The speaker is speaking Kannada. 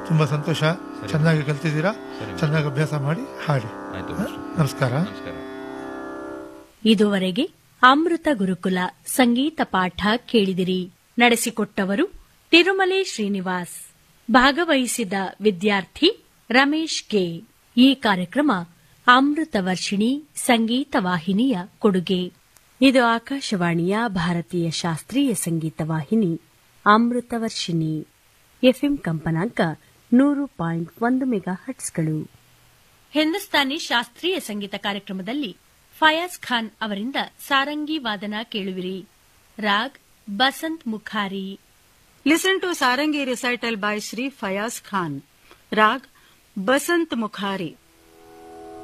ತುಂಬಾ ಸಂತೋಷ ಚೆನ್ನಾಗಿ ಕಲ್ತಿದ್ದೀರಾ ಸರಿ. ಚೆನ್ನಾಗಿ ಅಭ್ಯಾಸ ಮಾಡಿ ಹಾಡಿ ಆಯ್ತು ಹ? ಮಾಸ್ಟ್ರೆ. ನಮಸ್ಕಾರ ನಮಸ್ಕಾರ ಇದುವರೆಗೆ ಅಮೃತ ಗುರುಕುಲ ಸಂಗೀತ ಪಾಠ ಕೇಳಿದಿರಿ ನಡೆಸಿಕೊಟ್ಟವರು ತಿರುಮಲೆ ಶ್ರೀನಿವಾಸ್ ಭಾಗವಹಿಸಿದ ವಿದ್ಯಾರ್ಥಿ ರಮೇಶ್ ಕೆ ಈ ಕಾರ್ಯಕ್ರಮ ಅಮೃತ ವರ್ಷಿಣಿ ಸಂಗೀತ ವಾಹಿನಿಯ ಕೊಡುಗೆ ಇದು ಆಕಾಶವಾಣಿಯ ಭಾರತೀಯ ಶಾಸ್ತ್ರೀಯ ಸಂಗೀತ ವಾಹಿನಿ ಅಮೃತ ವರ್ಷಿಣಿ ಎಫ್ಎಂ ಕಂಪನಾಂಕ ನೂರು ಪಾಯಿಂಟ್ ಒಂದು ಮೆಗಾ ಹಟ್ಸ್ಗಳು ಹಿಂದೂಸ್ತಾನಿ ಶಾಸ್ತ್ರೀಯ ಸಂಗೀತ ಕಾರ್ಯಕ್ರಮದಲ್ಲಿ ಫಯಾಜ್ ಖಾನ್ ಅವರಿಂದ ಸಾರಂಗಿ ವಾದನ ಕೇಳುವಿರಿ raag Basant ಮುಖಾರಿ Listen to Sarangi recital by Sri Fayaz Khan. Rag Basant Mukhari.